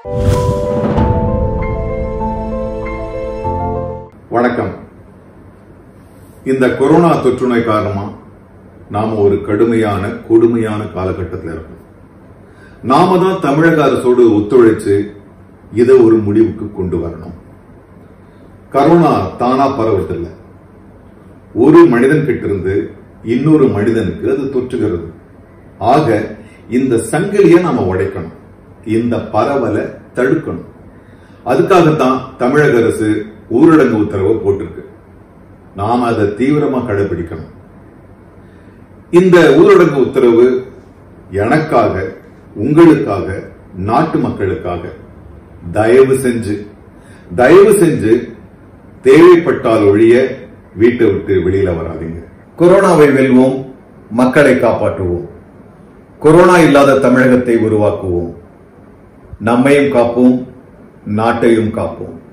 வணக்கம் இந்த கொரோனா தொற்று நோய் காரணமா நாம ஒரு கடுமையான கொடுமையான காலகட்டத்தில் இருக்கோம் நாம தான் தமிழக அரசோடு ஒத்துழைச்சு இதை ஒரு முடிவுக்கு கொண்டு வரணும் கரோனா தானா பரவதில்லை ஒரு மனிதன் கிட்ட இருந்து இன்னொரு மனிதனுக்கு அது தொற்றுகிறது ஆக இந்த சங்கிலியை நாம உடைக்கணும் இந்த பரவலை தடுக்கணும் அதுக்காகத்தான் தமிழக அரசு ஊரடங்கு உத்தரவு போட்டிருக்கு நாம அதை தீவிரமா கடைபிடிக்கணும் இந்த ஊரடங்கு உத்தரவு எனக்காக உங்களுக்காக நாட்டு மக்களுக்காக தயவு செஞ்சு தயவு செஞ்சு தேவைப்பட்டால் ஒழிய வீட்டை விட்டு வெளியில வராதீங்க கொரோனாவை வெல்வோம் மக்களை காப்பாற்றுவோம் கொரோனா இல்லாத தமிழகத்தை உருவாக்குவோம் நம்மையும் காப்போம் நாட்டையும் காப்போம்